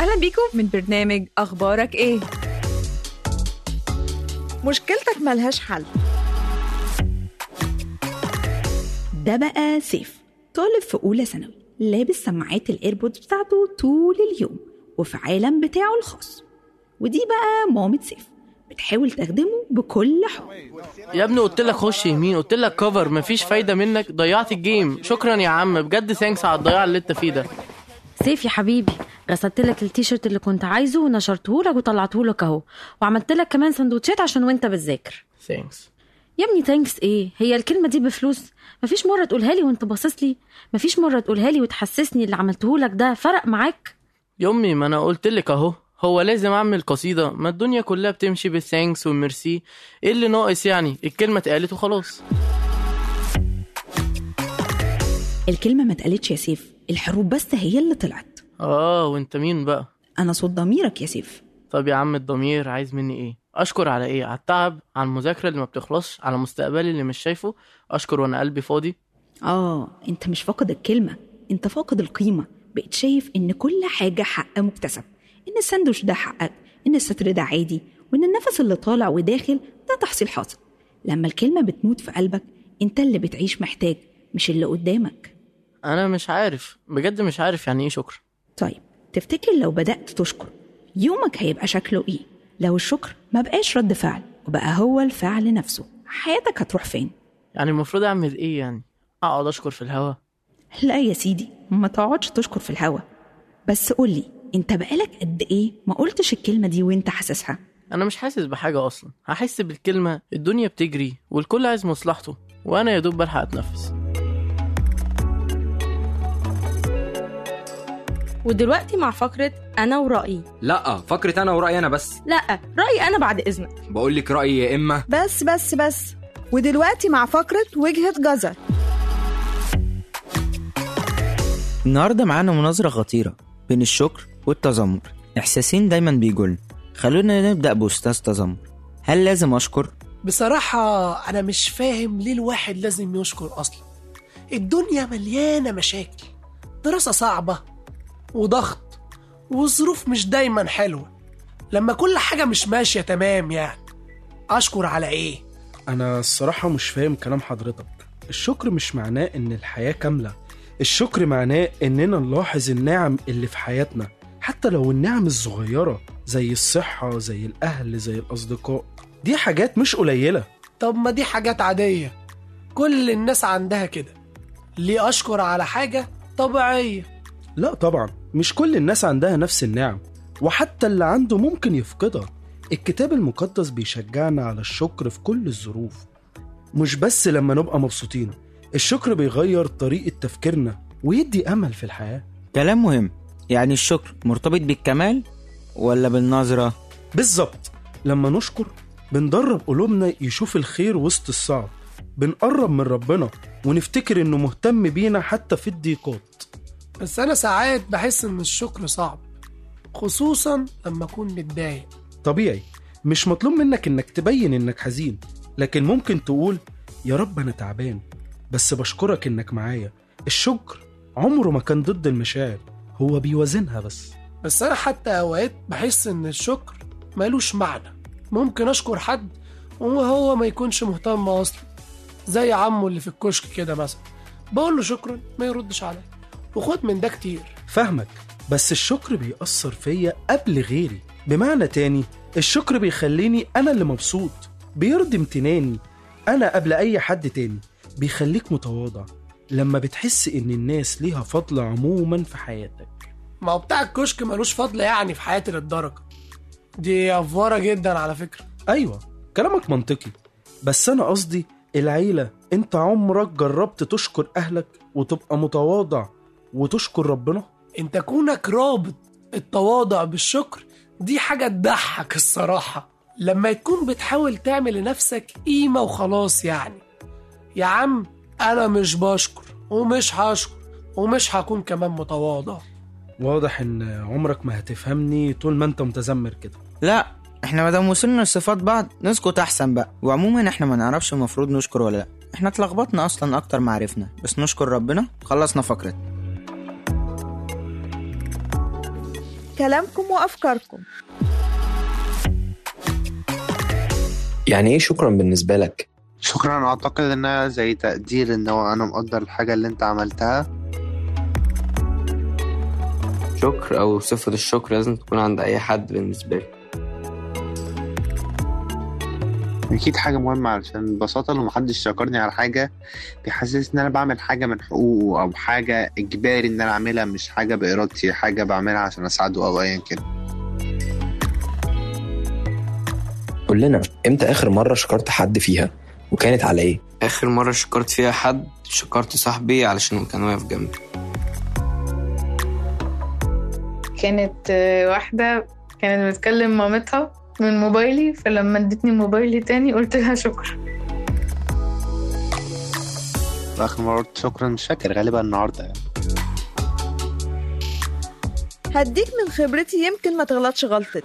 أهلا بيكم من برنامج أخبارك إيه؟ مشكلتك ملهاش حل ده بقى سيف طالب في أولى ثانوي لابس سماعات الإيربودز بتاعته طول اليوم وفي عالم بتاعه الخاص ودي بقى مامة سيف بتحاول تخدمه بكل حب يا ابني قلت لك خش يمين قلت لك كفر مفيش فايده منك ضيعت الجيم شكرا يا عم بجد ثانكس على الضياع اللي انت فيه ده سيف يا حبيبي غسلت لك التيشيرت اللي كنت عايزه ونشرته لك وطلعته لك اهو وعملت لك كمان سندوتشات عشان وانت بتذاكر ثانكس يا ابني ثانكس ايه هي الكلمه دي بفلوس مفيش مره تقولها لي وانت باصص لي مفيش مره تقولها لي وتحسسني اللي عملته لك ده فرق معاك يمي ما انا قلت لك اهو هو لازم اعمل قصيده ما الدنيا كلها بتمشي بالثانكس والميرسي ايه اللي ناقص يعني الكلمه اتقالت وخلاص الكلمة ما اتقالتش يا سيف الحروف بس هي اللي طلعت اه وانت مين بقى أنا صوت ضميرك يا سيف طب يا عم الضمير عايز مني ايه اشكر على ايه على التعب على المذاكره اللي ما بتخلصش على مستقبلي اللي مش شايفه اشكر وانا قلبي فاضي آه أنت مش فاقد الكلمة أنت فاقد القيمة بقيت شايف إن كل حاجة حق مكتسب إن الساندوتش ده حقك إن الستر ده عادي وإن النفس اللي طالع وداخل ده تحصيل حاصل لما الكلمة بتموت في قلبك أنت اللي بتعيش محتاج مش اللي قدامك انا مش عارف بجد مش عارف يعني ايه شكر طيب تفتكر لو بدأت تشكر يومك هيبقى شكله إيه؟ لو الشكر ما بقاش رد فعل وبقى هو الفعل نفسه حياتك هتروح فين؟ يعني المفروض اعمل ايه يعني اقعد اشكر في الهوا لا يا سيدي ما تقعدش تشكر في الهوا بس قولي انت بقالك قد ايه ما قلتش الكلمة دي وانت حاسسها انا مش حاسس بحاجه اصلا هحس بالكلمه الدنيا بتجري والكل عايز مصلحته وانا يا دوب بلحق اتنفس ودلوقتي مع فقرة أنا ورأيي لا فكرة انا ورأيي انا بس لا رأيي أنا بعد إذنك بقول لك رأيي يا اما بس بس بس ودلوقتي مع فقرة وجهة جزر النهاردة معانا مناظرة خطيرة بين الشكر والتذمر إحساسين دايما بيجولنا خلونا نبدأ بأستاذ تذمر هل لازم أشكر؟ بصراحة أنا مش فاهم ليه الواحد لازم يشكر أصلا الدنيا مليانة مشاكل دراسة صعبة وضغط وظروف مش دايما حلوة لما كل حاجة مش ماشية تمام يعني أشكر على إيه؟ أنا الصراحة مش فاهم كلام حضرتك الشكر مش معناه إن الحياة كاملة الشكر معناه إننا نلاحظ النعم اللي في حياتنا حتى لو النعم الصغيرة زي الصحة زي الأهل زي الأصدقاء دي حاجات مش قليلة طب ما دي حاجات عادية كل الناس عندها كده ليه أشكر على حاجة طبيعية لا طبعا مش كل الناس عندها نفس النعم وحتى اللي عنده ممكن يفقدها الكتاب المقدس بيشجعنا على الشكر في كل الظروف مش بس لما نبقى مبسوطين الشكر بيغير طريقة تفكيرنا ويدي أمل في الحياة كلام مهم يعني الشكر مرتبط بالكمال ولا بالنظرة؟ بالظبط لما نشكر بندرب قلوبنا يشوف الخير وسط الصعب بنقرب من ربنا ونفتكر انه مهتم بينا حتى في الضيقات بس أنا ساعات بحس إن الشكر صعب خصوصا لما أكون متضايق طبيعي مش مطلوب منك انك تبين انك حزين لكن ممكن تقول يا رب انا تعبان بس بشكرك انك معايا الشكر عمره ما كان ضد المشاعر هو بيوازنها بس بس أنا حتى أوقات بحس إن الشكر ملوش معنى ممكن أشكر حد وهو ما يكونش مهتم أصلا زي عمه اللي في الكشك كده مثلا بقول له شكرا ما يردش عليا وخد من ده كتير فاهمك بس الشكر بيأثر فيا قبل غيري بمعنى تاني الشكر بيخليني أنا اللي مبسوط بيرضي امتناني أنا قبل أي حد تاني بيخليك متواضع لما بتحس إن الناس ليها فضل عموما في حياتك ما هو بتاع الكشك ملوش فضل يعني في حياتي للدرجة دي أفورة جدا على فكرة أيوة كلامك منطقي بس أنا قصدي العيلة أنت عمرك جربت تشكر أهلك وتبقى متواضع وتشكر ربنا انت كونك رابط التواضع بالشكر دي حاجة تضحك الصراحة لما تكون بتحاول تعمل لنفسك قيمة وخلاص يعني يا عم أنا مش بشكر ومش هشكر ومش هكون كمان متواضع واضح إن عمرك ما هتفهمني طول ما أنت متذمر كده لا احنا مادام وصلنا لصفات بعض نسكت احسن بقى وعموما احنا ما نعرفش المفروض نشكر ولا لا احنا اتلخبطنا اصلا اكتر ما عرفنا بس نشكر ربنا خلصنا فقرة كلامكم وأفكاركم يعني ايه شكرا بالنسبة لك؟ شكرا اعتقد انها زي تقدير ان هو انا مقدر الحاجة اللي انت عملتها شكر أو صفة الشكر لازم تكون عند أي حد بالنسبة لي اكيد حاجة مهمة علشان ببساطة لو محدش شكرني على حاجة بيحسسني ان انا بعمل حاجة من حقوقه او حاجة اجباري ان انا اعملها مش حاجة بارادتي حاجة بعملها عشان اساعده او ايا كان قول لنا امتى آخر مرة شكرت حد فيها وكانت على ايه؟ آخر مرة شكرت فيها حد شكرت صاحبي علشان كان واقف جنبي كانت آه، واحدة كانت بتكلم مامتها من موبايلي فلما ادتني موبايلي تاني قلت لها شكرا واخر مرة قلت شكرا مش فاكر غالبا النهاردة يعني. هديك من خبرتي يمكن ما تغلطش غلطتي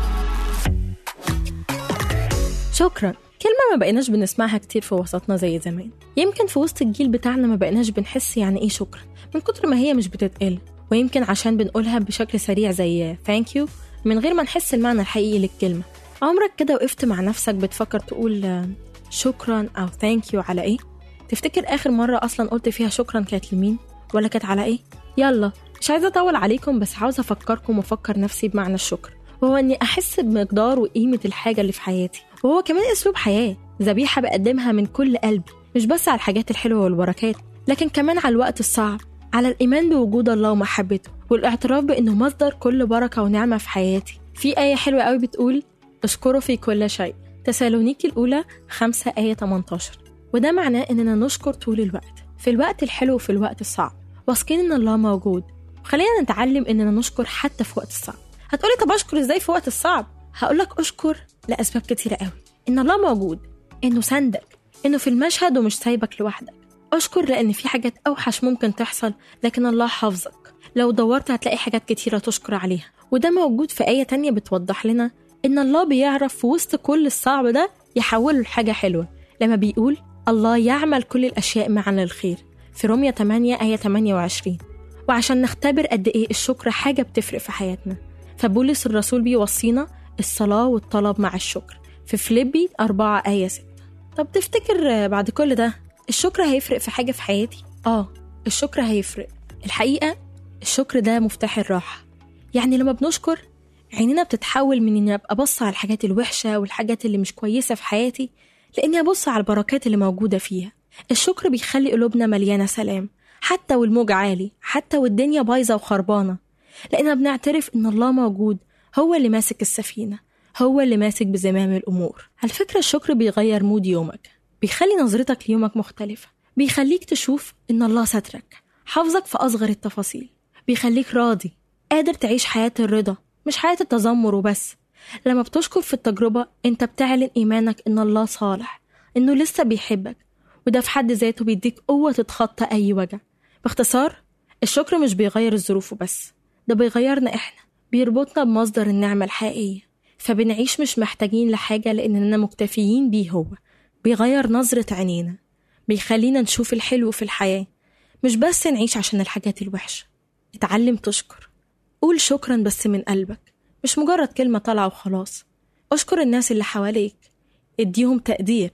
شكرا كلمة ما بقيناش بنسمعها كتير في وسطنا زي زمان يمكن في وسط الجيل بتاعنا ما بقيناش بنحس يعني ايه شكرا من كتر ما هي مش بتتقال ويمكن عشان بنقولها بشكل سريع زي ثانك يو من غير ما نحس المعنى الحقيقي للكلمة عمرك كده وقفت مع نفسك بتفكر تقول آه، شكرا أو ثانك يو على إيه؟ تفتكر آخر مرة أصلا قلت فيها شكرا كانت لمين؟ ولا كانت على إيه؟ يلا مش عايزة أطول عليكم بس عاوزة أفكركم وأفكر نفسي بمعنى الشكر وهو إني أحس بمقدار وقيمة الحاجة اللي في حياتي وهو كمان أسلوب حياة ذبيحة بقدمها من كل قلبي مش بس على الحاجات الحلوة والبركات لكن كمان على الوقت الصعب على الإيمان بوجود الله ومحبته والاعتراف بأنه مصدر كل بركة ونعمة في حياتي في آية حلوة قوي بتقول اشكره في كل شيء تسالونيكي الأولى 5 آية 18 وده معناه إننا نشكر طول الوقت في الوقت الحلو وفي الوقت الصعب واثقين إن الله موجود وخلينا نتعلم إننا نشكر حتى في وقت الصعب هتقولي طب أشكر إزاي في وقت الصعب هقولك أشكر لأسباب كتيرة قوي إن الله موجود إنه سندك إنه في المشهد ومش سايبك لوحدك أشكر لأن في حاجات أوحش ممكن تحصل لكن الله حافظك لو دورت هتلاقي حاجات كتيرة تشكر عليها وده موجود في آية تانية بتوضح لنا إن الله بيعرف في وسط كل الصعب ده يحوله لحاجة حلوة لما بيقول الله يعمل كل الأشياء معا للخير في رومية 8 آية 28 وعشان نختبر قد إيه الشكر حاجة بتفرق في حياتنا فبولس الرسول بيوصينا الصلاة والطلب مع الشكر في فليبي 4 آية 6 طب تفتكر آه، بعد كل ده الشكر هيفرق في حاجة في حياتي؟ آه الشكر هيفرق الحقيقة الشكر ده مفتاح الراحة يعني لما بنشكر عينينا بتتحول من اني ابقى ابص على الحاجات الوحشة والحاجات اللي مش كويسة في حياتي لاني ابص على البركات اللي موجودة فيها الشكر بيخلي قلوبنا مليانة سلام حتى والموج عالي حتى والدنيا بايظة وخربانة لأننا بنعترف إن الله موجود هو اللي ماسك السفينة هو اللي ماسك بزمام الأمور على فكرة الشكر بيغير مود يومك بيخلي نظرتك ليومك مختلفة بيخليك تشوف إن الله سترك حافظك في أصغر التفاصيل بيخليك راضي قادر تعيش حياة الرضا مش حياة التذمر وبس لما بتشكر في التجربة انت بتعلن إيمانك إن الله صالح إنه لسه بيحبك وده في حد ذاته بيديك قوة تتخطى أي وجع باختصار الشكر مش بيغير الظروف وبس ده بيغيرنا إحنا بيربطنا بمصدر النعمة الحقيقية فبنعيش مش محتاجين لحاجة لأننا مكتفيين بيه هو بيغير نظرة عينينا بيخلينا نشوف الحلو في الحياة مش بس نعيش عشان الحاجات الوحشة اتعلم تشكر قول شكرا بس من قلبك مش مجرد كلمة طالعة وخلاص اشكر الناس اللي حواليك اديهم تقدير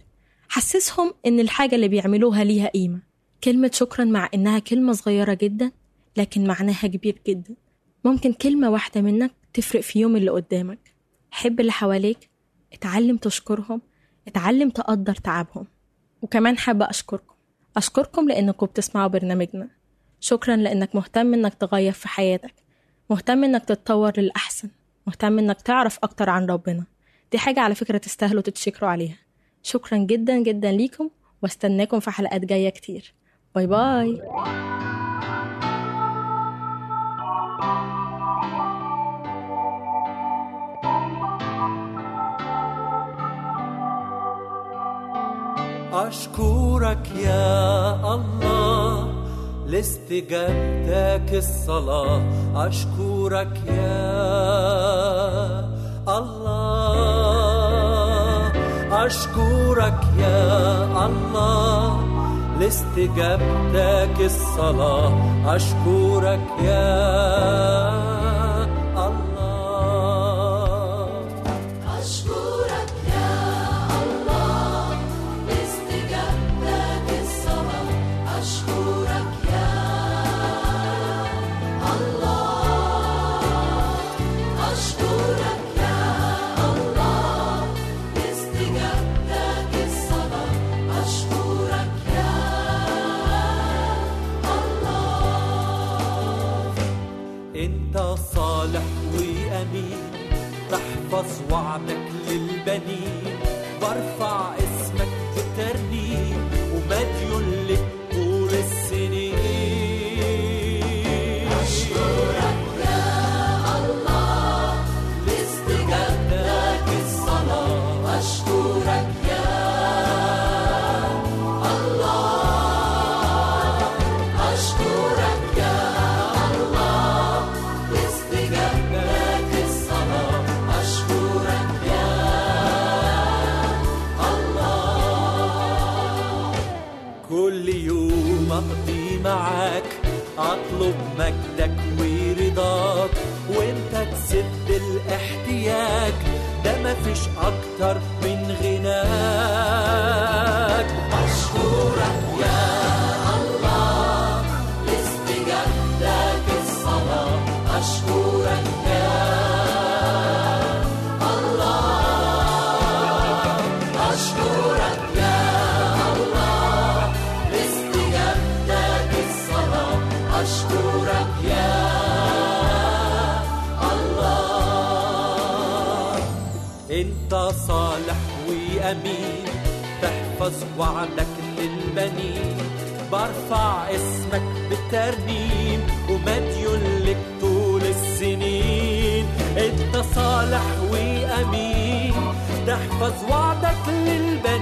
حسسهم ان الحاجة اللي بيعملوها ليها قيمة كلمة شكرا مع انها كلمة صغيرة جدا لكن معناها كبير جدا ممكن كلمة واحدة منك تفرق في يوم اللي قدامك حب اللي حواليك اتعلم تشكرهم اتعلم تقدر تعبهم وكمان حابة أشكركم أشكركم لأنكم بتسمعوا برنامجنا شكرا لأنك مهتم إنك تغير في حياتك مهتم إنك تتطور للأحسن مهتم إنك تعرف أكتر عن ربنا دي حاجة على فكرة تستاهلوا تتشكروا عليها شكرا جدا جدا ليكم واستناكم في حلقات جاية كتير باي باي أشكرك يا الله لاستجابتك الصلاة أشكرك يا الله أشكرك يا الله لاستجابتك الصلاة أشكرك يا الله وأمين تحفظ وعدك للبنين برفع اسمك بترنيم ومديون لك طول السنين أشكرك يا الله لاستجابتك الصلاة أشكرك يا الله أشكرك يا الله لاستجابتك الصلاة أشكرك يا الله كل يوم أقضي معاك أطلب مجدك ورضاك وانت تسد الاحتياج ده مفيش أكتر من غناك أشكرك يا الله لاستجابتك الصلاة أشكرك يا الله أشكرك يا الله لاستجابتك الصلاة أشكرك يا الله انت صالح وامين تحفظ وعدك للبنين برفع اسمك بالترنيم ومديون لك طول السنين انت صالح وامين تحفظ وعدك للبنين